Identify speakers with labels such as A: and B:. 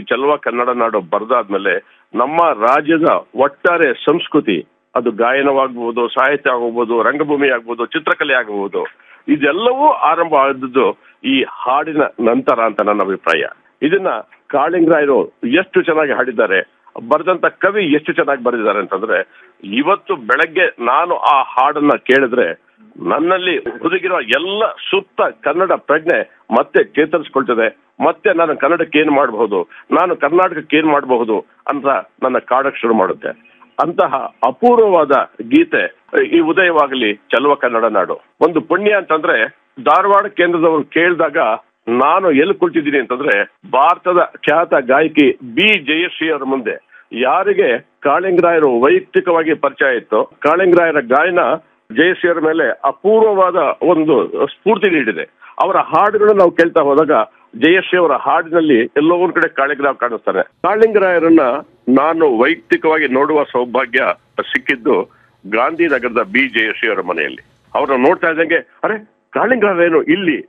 A: ಚಲುವ ಕನ್ನಡ ನಾಡು ಬರೆದಾದ್ಮೇಲೆ ನಮ್ಮ ರಾಜ್ಯದ ಒಟ್ಟಾರೆ ಸಂಸ್ಕೃತಿ ಅದು ಗಾಯನವಾಗಬಹುದು ಸಾಹಿತ್ಯ ಆಗಬಹುದು ರಂಗಭೂಮಿ ಆಗ್ಬೋದು ಚಿತ್ರಕಲೆ ಆಗಬಹುದು ಇದೆಲ್ಲವೂ ಆರಂಭ ಆದದ್ದು ಈ ಹಾಡಿನ ನಂತರ ಅಂತ ನನ್ನ ಅಭಿಪ್ರಾಯ ಇದನ್ನ ಕಾಳಿಂಗರಾಯರು ಎಷ್ಟು ಚೆನ್ನಾಗಿ ಹಾಡಿದ್ದಾರೆ ಬರೆದಂತ ಕವಿ ಎಷ್ಟು ಚೆನ್ನಾಗಿ ಬರೆದಿದ್ದಾರೆ ಅಂತಂದ್ರೆ ಇವತ್ತು ಬೆಳಗ್ಗೆ ನಾನು ಆ ಹಾಡನ್ನ ಕೇಳಿದ್ರೆ ನನ್ನಲ್ಲಿ ಹುದುಗಿರೋ ಎಲ್ಲ ಸುತ್ತ ಕನ್ನಡ ಪ್ರಜ್ಞೆ ಮತ್ತೆ ಚೇತರಿಸ್ಕೊಳ್ತದೆ ಮತ್ತೆ ನಾನು ಕನ್ನಡಕ್ಕೆ ಏನ್ ಮಾಡಬಹುದು ನಾನು ಕರ್ನಾಟಕಕ್ಕೆ ಏನ್ ಮಾಡಬಹುದು ಅಂತ ನನ್ನ ಕಾಡಕ್ ಶುರು ಮಾಡುತ್ತೆ ಅಂತಹ ಅಪೂರ್ವವಾದ ಗೀತೆ ಈ ಉದಯವಾಗಲಿ ಚಲುವ ಕನ್ನಡ ನಾಡು ಒಂದು ಪುಣ್ಯ ಅಂತಂದ್ರೆ ಧಾರವಾಡ ಕೇಂದ್ರದವರು ಕೇಳಿದಾಗ ನಾನು ಎಲ್ಲಿ ಕುಳಿತಿದ್ದೀನಿ ಅಂತಂದ್ರೆ ಭಾರತದ ಖ್ಯಾತ ಗಾಯಕಿ ಬಿ ಜಯಶ್ರೀ ಅವರ ಮುಂದೆ ಯಾರಿಗೆ ಕಾಳಿಂಗರಾಯರು ವೈಯಕ್ತಿಕವಾಗಿ ಪರಿಚಯ ಇತ್ತು ಕಾಳಿಂಗರಾಯರ ಗಾಯನ ಜಯಶ್ರೀ ಅವರ ಮೇಲೆ ಅಪೂರ್ವವಾದ ಒಂದು ಸ್ಫೂರ್ತಿ ನೀಡಿದೆ ಅವರ ಹಾಡುಗಳನ್ನು ನಾವು ಕೇಳ್ತಾ ಹೋದಾಗ ಜಯಶ್ರೀ ಅವರ ಹಾಡಿನಲ್ಲಿ ಎಲ್ಲೋ ಒಂದ್ ಕಡೆ ಕಾಳಿಂಗರಾವ್ ಕಾಣಿಸ್ತಾರೆ ಕಾಳಿಂಗರಾಯರನ್ನ ನಾನು ವೈಯಕ್ತಿಕವಾಗಿ ನೋಡುವ ಸೌಭಾಗ್ಯ ಸಿಕ್ಕಿದ್ದು ಗಾಂಧಿನಗರದ ಬಿ ಜಯಶ್ರೀ ಅವರ ಮನೆಯಲ್ಲಿ ಅವ್ರನ್ನ ನೋಡ್ತಾ ಇದ್ದಂಗೆ ಅರೆ ಕಾಳಿಂಗರಾಯರೇನು ಇಲ್ಲಿ